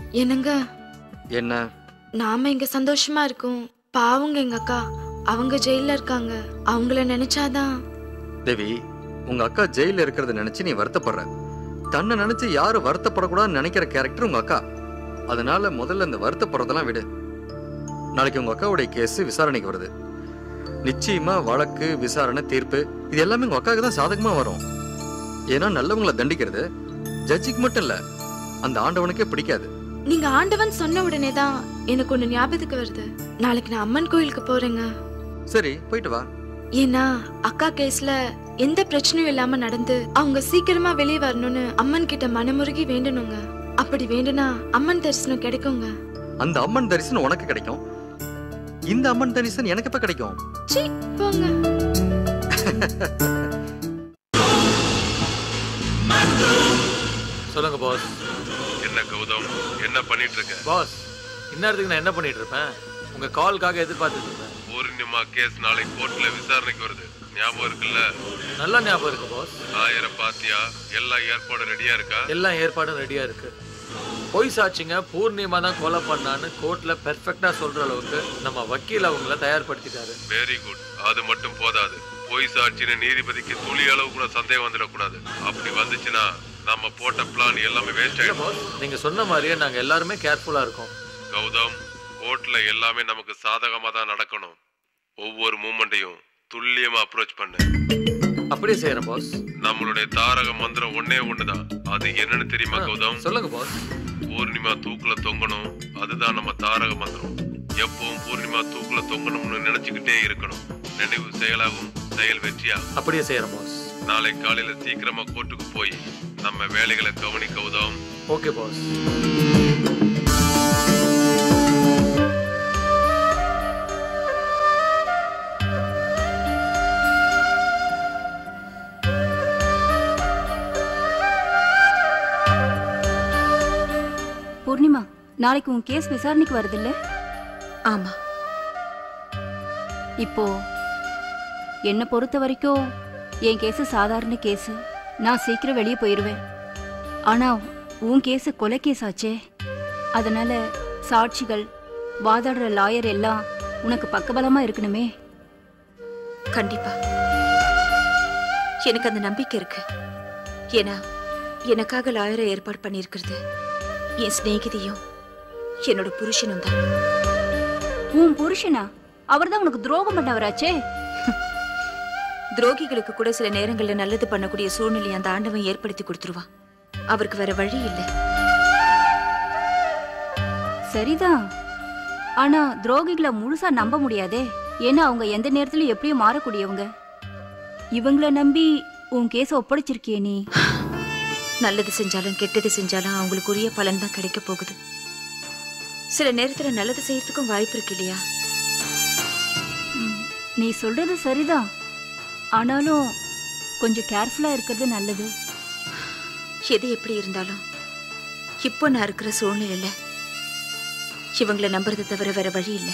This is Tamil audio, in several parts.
என்னங்க என்ன நாம இங்க சந்தோஷமா இருக்கோம் பாவங்க எங்க அக்கா அவங்க ஜெயில இருக்காங்க அவங்கள நினைச்சாதான் தேவி உங்க அக்கா ஜெயில இருக்கிறத நினைச்சு நீ வருத்தப்படுற தன்னை நினைச்சு யாரும் வருத்தப்படக்கூடாதுன்னு நினைக்கிற கேரக்டர் உங்க அக்கா அதனால முதல்ல இந்த வருத்தப்படுறதெல்லாம் விடு நாளைக்கு உங்க அக்காவுடைய கேஸ் விசாரணைக்கு வருது நிச்சயமா வழக்கு விசாரணை தீர்ப்பு இது எல்லாமே உங்க அக்காவுக்கு தான் சாதகமா வரும் ஏன்னா நல்லவங்களை தண்டிக்கிறது ஜட்ஜிக்கு மட்டும் இல்ல அந்த ஆண்டவனுக்கே பிடிக்காது நீங்க ஆண்டவன் சொன்ன உடனே தான் எனக்கு ஒண்ணு ஞாபகத்துக்கு வருது நாளைக்கு நான் அம்மன் கோயிலுக்கு போறேங்க சரி போயிட்டு வா ஏன்னா அக்கா கேஸ்ல எந்த பிரச்சனையும் இல்லாம நடந்து அவங்க சீக்கிரமா வெளியே வரணும்னு அம்மன் கிட்ட மனமுருகி வேண்டணுங்க அப்படி வேண்டுனா அம்மன் தரிசனம் கிடைக்குங்க அந்த அம்மன் தரிசனம் உனக்கு கிடைக்கும் இந்த அம்மன் தரிசனம் எனக்கு எப்ப கிடைக்கும் சீ போங்க சொல்லுங்க பாஸ் என்ன கௌதம் என்ன பண்ணிட்டு இருக்க பாஸ் இந்நேரத்துக்கு நான் என்ன பண்ணிட்டு இருப்பேன் உங்க கால்காக எதிர்பார்த்துட்டு இருப்பேன் பூர்ணிமா கேஸ் நாளை கோர்ட்ல விசாரணைக்கு வருது ஞாபகம் இருக்குல்ல நல்லா ஞாபகம் இருக்கு பாஸ் ஆயிரம் பாத்தியா எல்லா ஏற்பாடும் ரெடியா இருக்கா எல்லா ஏற்பாடும் ரெடியா இருக்கு பொய் சாட்சிங்க பூர்ணிமா தான் கொலை பண்ணான்னு கோர்ட்ல பெர்ஃபெக்டா சொல்ற அளவுக்கு நம்ம வக்கீல் அவங்கள தயார்படுத்திட்டாரு வெரி குட் அது மட்டும் போதாது பொய் சாட்சின்னு நீதிபதிக்கு துளி அளவு கூட சந்தேகம் வந்துடக்கூடாது அப்படி வந்துச்சுன்னா நம்ம போட்ட பிளான் எல்லாமே வேஸ்ட் இல்ல ஆயிடும் பாஸ் நீங்க சொன்ன மாதிரியே நாங்க எல்லாருமே கேர்ஃபுல்லா இருக்கோம் கௌதம் கோர்ட்ல எல்லாமே நமக்கு சாதகமா தான் நடக்கணும் ஒவ்வொரு மூமெண்ட்டையும் துல்லியமா அப்ரோச் பண்ணு அப்படியே செய்யறேன் பாஸ் நம்மளுடைய தாரக மந்திரம் ஒன்னே ஒண்ணுதான் அது என்னன்னு தெரியுமா கௌதம் சொல்லுங்க பாஸ் பூர்ணிமா தூக்குல தொங்கணும் அதுதான் நம்ம தாரக மந்திரம் எப்பவும் பூர்ணிமா தூக்குல தொங்கணும்னு நினைச்சுக்கிட்டே இருக்கணும் நினைவு செயலாகும் செயல் வெற்றியாகும் அப்படியே செய்யறேன் பாஸ் நாளை காலையில சீக்கிரமா கோர்ட்டுக்கு போய் நம்ம வேலைகளை கவனி கௌதம் ஓகே பாஸ் பூர்ணிமா நாளைக்கு உன் கேஸ் விசாரணைக்கு வருதுல்ல ஆமா இப்போ என்னை பொறுத்த வரைக்கும் என் கேஸ் சாதாரண கேஸ் நான் சீக்கிரம் வெளியே போயிடுவேன் ஆனா உன் கேஸ் கொலை கேஸ் ஆச்சே அதனால சாட்சிகள் வாதாடுற லாயர் எல்லாம் உனக்கு பக்கபலமா இருக்கணுமே கண்டிப்பா எனக்கு அந்த நம்பிக்கை இருக்கு ஏன்னா எனக்காக லாயரை ஏற்பாடு பண்ணியிருக்கிறது என் சிநேகிதியும் என்னோட புருஷனும் தான் உன் புருஷனா அவர்தான் உனக்கு துரோகம் பண்ணவராச்சே துரோகிகளுக்கு கூட சில நேரங்கள்ல நல்லது பண்ணக்கூடிய சூழ்நிலை அந்த ஆண்டவன் ஏற்படுத்தி கொடுத்துருவான் அவருக்கு வேற வழி இல்லை சரிதான் ஆனா துரோகிகளை முழுசா நம்ப முடியாதே ஏன்னா அவங்க எந்த நேரத்திலும் எப்படியும் மாறக்கூடியவங்க இவங்கள நம்பி உன் கேஸ ஒப்படைச்சிருக்கியே நீ நல்லது செஞ்சாலும் கெட்டது செஞ்சாலும் அவங்களுக்கு உரிய பலன் தான் கிடைக்க போகுது சில நேரத்துல நல்லது செய்யறதுக்கும் வாய்ப்பு இருக்கு இல்லையா ம், நீ சொல்றது சரிதான் ஆனாலும் கொஞ்சம் கேர்ஃபுல்லா இருக்கிறது நல்லது எது எப்படி இருந்தாலும் இப்போ நான் இருக்கிற சூழ்நிலையில இவங்களை நம்புறதை தவிர வேற வழி இல்லை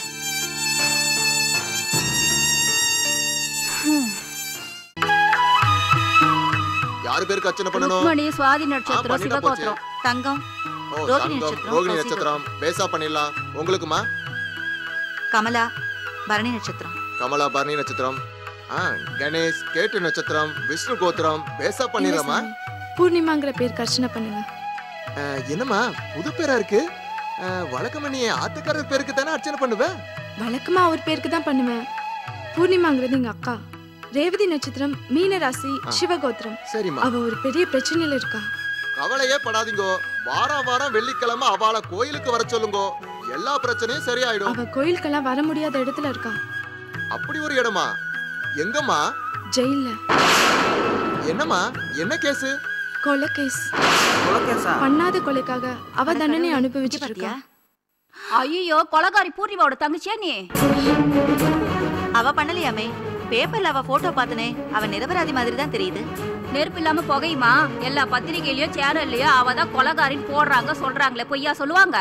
யாரு பேருக்கு அர்ச்சனை பண்ணணும் ருக்மணி சுவாதி ஆ, நட்சத்திரம் பண்ணிட்டா போச்சு. சிவகோத்திரம் தங்கம் ஓ ரோகிணி தங்கம் நட்சத்திரம், ரோகிணி கௌசி நட்சத்திரம் பேசா பண்ணிடலாம் உங்களுக்குமா கமலா பரணி நட்சத்திரம் கமலா பரணி நட்சத்திரம் ஆ கணேஷ் கேட்டு நட்சத்திரம் விஷ்ணு கோத்திரம் பேசா பண்ணிடலாமா பூர்ணிமாங்கிற பேருக்கு அர்ச்சனை பண்ணுங்க ஆ, என்னம்மா புது பேரா இருக்கு ஆ, வழக்கமா நீ ஆத்துக்காரர் பேருக்கு தானே அர்ச்சனை பண்ணுவ வழக்கமா அவர் பேருக்கு தான் பண்ணுவேன் பூர்ணிமாங்கிறது எங்க அக்கா ரேவதி நட்சத்திரம் மீன ராசி சிவகோத்திரம் சரிம்மா அவ ஒரு பெரிய பிரச்சனையில இருக்கா கவலையே படாதீங்கோ வாரம் வாரம் வெள்ளிக்கிழமை அவளை கோயிலுக்கு வர சொல்லுங்கோ எல்லா பிரச்சனையும் சரியாயிடும் அவ கோயிலுக்கெல்லாம் வர முடியாத இடத்துல இருக்கா அப்படி ஒரு இடமா எங்கம்மா ஜெயில்ல என்னம்மா என்ன கேஸ் கொலை கேஸ் பண்ணாத கொலைக்காக அவ தண்டனை அனுபவிச்சுட்டு இருக்கா ஐயோ கொலகாரி பூர்ணிமாவோட தங்கச்சியா நீ அவ பண்ணலையாமே பேப்பர்ல அவ போட்டோ பார்த்தனே அவ நிரபராதி மாதிரி தான் தெரியுது நெருப்பு இல்லாம புகையுமா எல்லா பத்திரிகையிலயும் சேனல்லயும் அவ தான் கொலகாரின்னு போடுறாங்க சொல்றாங்களே பொய்யா சொல்லுவாங்க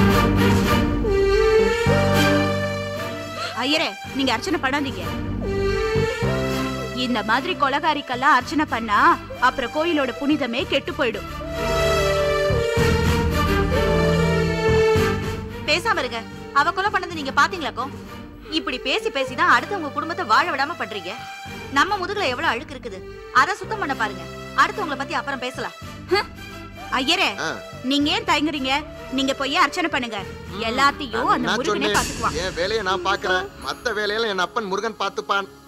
ஐயரே நீங்க அர்ச்சனை பண்ணாதீங்க இந்த மாதிரி கொலகாரிக்கெல்லாம் அர்ச்சனை பண்ணா அப்புறம் கோயிலோட புனிதமே கெட்டு போயிடும் பேசாம இருங்க அவ கொலை பண்ணது நீங்க பாத்தீங்களாக்கோ இப்படி பேசி பேசி தான் அடுத்தவங்க குடும்பத்தை வாழ விடாம பண்றீங்க நம்ம முதுகுல எவ்வளவு அழுக்கு இருக்குது அத சுத்தம் பண்ண பாருங்க அடுத்தவங்கள பத்தி அப்புறம் பேசலாம் ஹம். ஐயரே ஆ. நீங்க ஏன் தயங்குறீங்க நீங்க போய் அர்ச்சனை பண்ணுங்க எல்லாத்தையும் அந்த நான் முருகனே சொன்னேன் பாத்துக்குவான் என் வேலையை நான் பாக்குறேன் மத்த வேலையில என் அப்பன் முருகன் பாத்துப்பான்